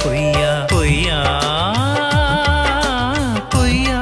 பொய்யா பொய்யா பொய்யா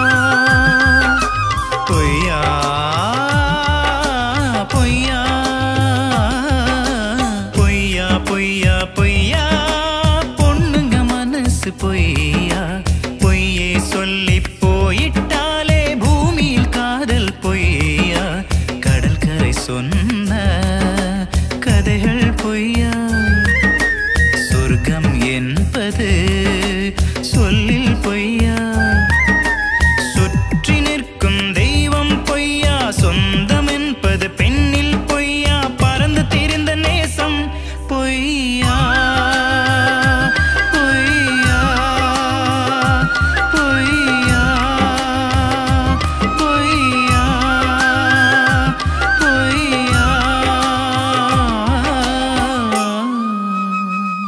பொய்யா பொய்யா பொய்யா பொய்யா பொய்யா பொண்ணுங்க மனசு பொய்யா பொய்யே சொல்லி போயிட்டாலே பூமியில் காதல் பொய்யா கடற்கரை சொன்ன கதைகள் பொய்யா சொர்க்கம் என்பது சொல்லில் பொய்யா சுற்றி நிற்கும் தெய்வம் பொய்யா சொந்தம் என்பது பெண்ணில் பொய்யா பறந்து திரிந்த நேசம் பொய்யா பொய்யா பொய்யா பொய்யா பொய்யா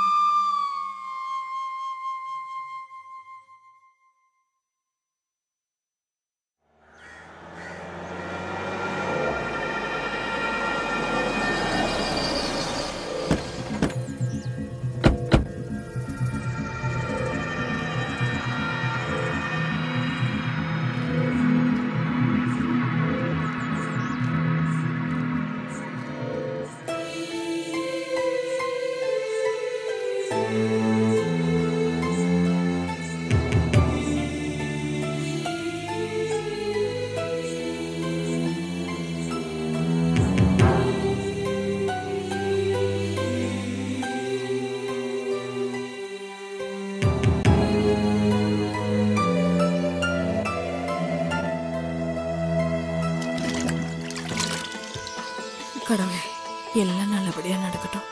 கடவுளே எல்லாம் நல்லபடியா நடக்கட்டும்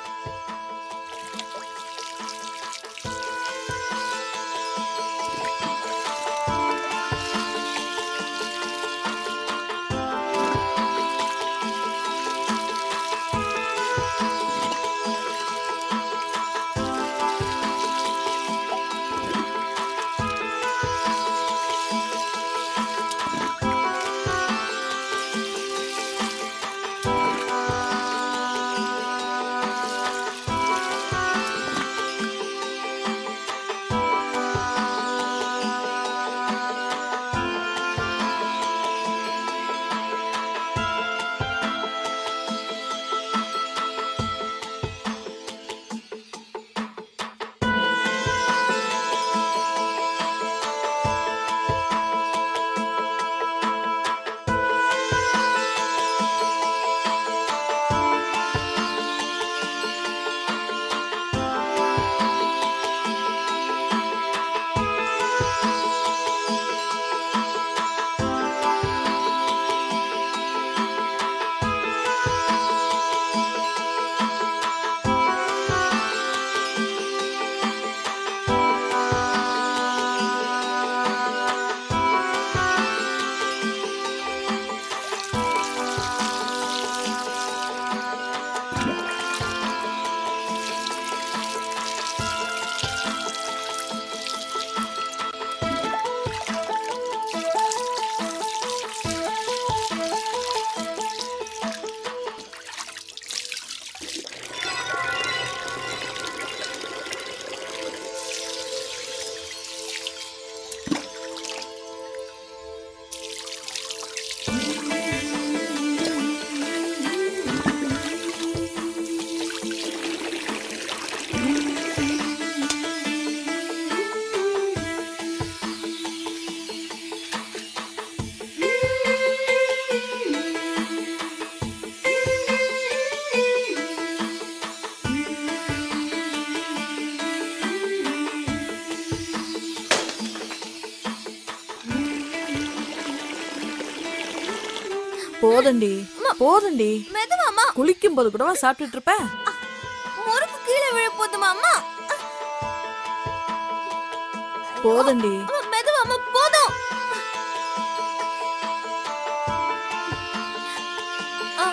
போதண்டி போதண்டி மெதுவாமா குளிக்கும் போது கூடவா சாப்பிட்டுட்டு இருப்ப முறுக்கு கீழே விழ போதுமா அம்மா போதண்டி மெதுவாமா போதும் ஆ.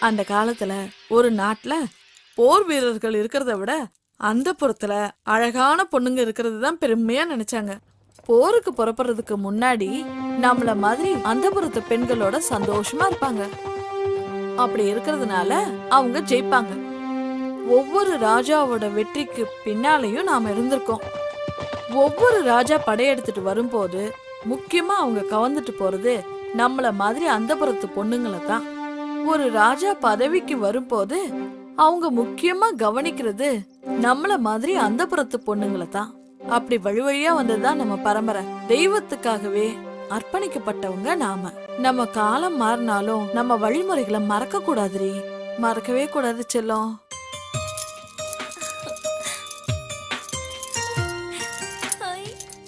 அந்த காலத்துல ஒரு நாட்டுல போர் வீரர்கள் இருக்கிறத விட அந்த புறத்துல அழகான பொண்ணுங்க இருக்கிறது தான் பெருமையா நினைச்சாங்க போருக்கு புறப்படுறதுக்கு முன்னாடி நம்மள மாதிரி அந்த புறத்து பெண்களோட சந்தோஷமா இருப்பாங்க அப்படி இருக்கிறதுனால அவங்க ஜெயிப்பாங்க ஒவ்வொரு ராஜாவோட வெற்றிக்கு பின்னாலேயும் நாம இருந்திருக்கோம் ஒவ்வொரு ராஜா படையெடுத்துட்டு வரும்போது முக்கியமா அவங்க கவர்ந்துட்டு போறது நம்மள மாதிரி அந்தபுரத்து பொண்ணுங்களை தான் ஒரு ராஜா பதவிக்கு வரும்போது அவங்க முக்கியமா கவனிக்கிறது நம்மள மாதிரி அந்தபுரத்து பொண்ணுங்களை தான் அப்படி வழி வழியா வந்ததுதான் நம்ம பரம்பரை தெய்வத்துக்காகவே அர்ப்பணிக்கப்பட்டவங்க நாம நம்ம காலம் மாறினாலும் நம்ம வழிமுறைகளை மறக்க கூடாதுரி மறக்கவே கூடாது செல்லம் ஹாய்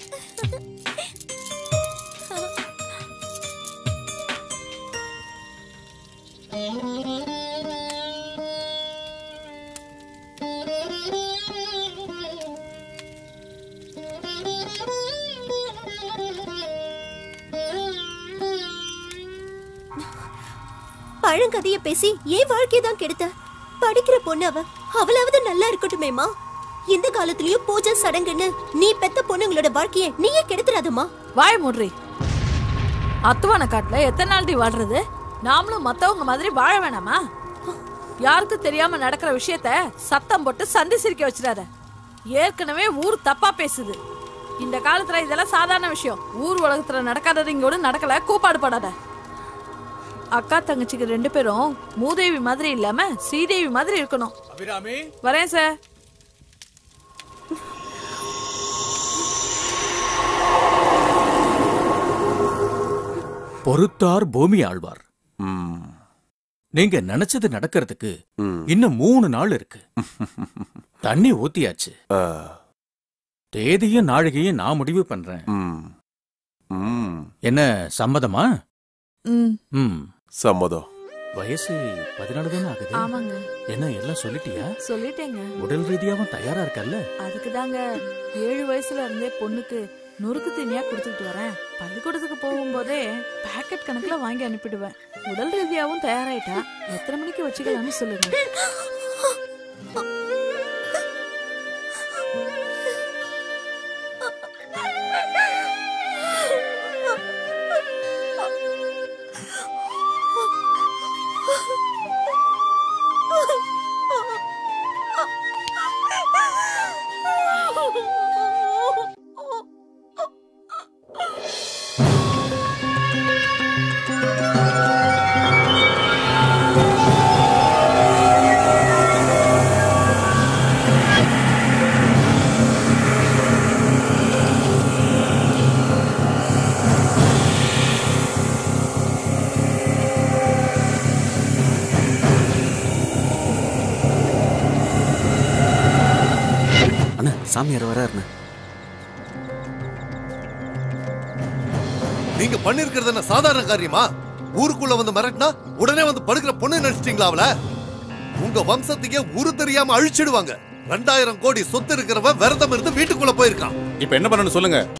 பழங்கதைய பேசி ஏன் வாழ்க்கையை தான் கெடுத்த படிக்கிற பொண்ணு அவ அவளாவது நல்லா இருக்கட்டுமேமா இந்த காலத்துலயும் பூஜை சடங்குன்னு நீ பெத்த பொண்ணுங்களோட வாழ்க்கைய நீயே கெடுத்துறாதம்மா வாய் மூடுறி அத்துவான காட்டுல எத்தனை நாள்டி வாழ்றது நாமளும் மத்தவங்க மாதிரி வாழ வேணாமா யாருக்கும் தெரியாம நடக்கிற விஷயத்த சத்தம் போட்டு சந்தி சிரிக்க வச்சிடாத ஏற்கனவே ஊர் தப்பா பேசுது இந்த காலத்துல இதெல்லாம் சாதாரண விஷயம் ஊர் உலகத்துல நடக்காதது இங்க ஒண்ணு நடக்கல கூப்பாடு படாத அக்கா தங்கச்சிக்கு ரெண்டு பேரும் மூதேவி மாதிரி இல்லாம ஸ்ரீதேவி மாதிரி இருக்கணும் அபிராமி வரேன் சார் பொறுத்தார் பூமி ஆழ்வார் ம், நீங்க நினைச்சது நடக்கிறதுக்கு ம். இன்னும் மூணு நாள் இருக்கு தண்ணி ஊத்தியாச்சு ஆ, தேதியும் நாழிகையும் நான் முடிவு பண்றேன் ம், ம். என்ன சம்மதமா ம் ம் சம்மதம் வயசு பதினாலு தானே ஆகுது ஆமாங்க என்ன எல்லாம் சொல்லிட்டியா சொல்லிட்டேங்க உடல் ரீதியாவும் தயாரா இருக்கல்ல அதுக்கு தாங்க ஏழு வயசுல இருந்தே பொண்ணுக்கு நொறுக்கு தீனியா கொடுத்துட்டு வரேன் பள்ளிக்கூடத்துக்கு போகும்போதே பாக்கெட் கணக்குல வாங்கி அனுப்பிடுவேன் உடல் ரீதியாவும் தயாராயிட்டா எத்தனை மணிக்கு வச்சுக்கலாம்னு சொல்லுங்க அண்ணா சாமியார் வராருண்ணா நீங்க பண்ணிருக்கிறது என்ன சாதாரண காரியமா ஊருக்குள்ள வந்து மிரட்டினா உடனே வந்து படுக்கிற பொண்ணு நினைச்சிட்டீங்களா அவள உங்க வம்சத்தையே உரு தெரியாம அழிச்சிடுவாங்க ரெண்டாயிரம் கோடி சொத்து இருக்கிறவன் விரதம் இருந்து வீட்டுக்குள்ள போயிருக்கான் இப்ப என்ன பண்ணணும் சொல்லுங்க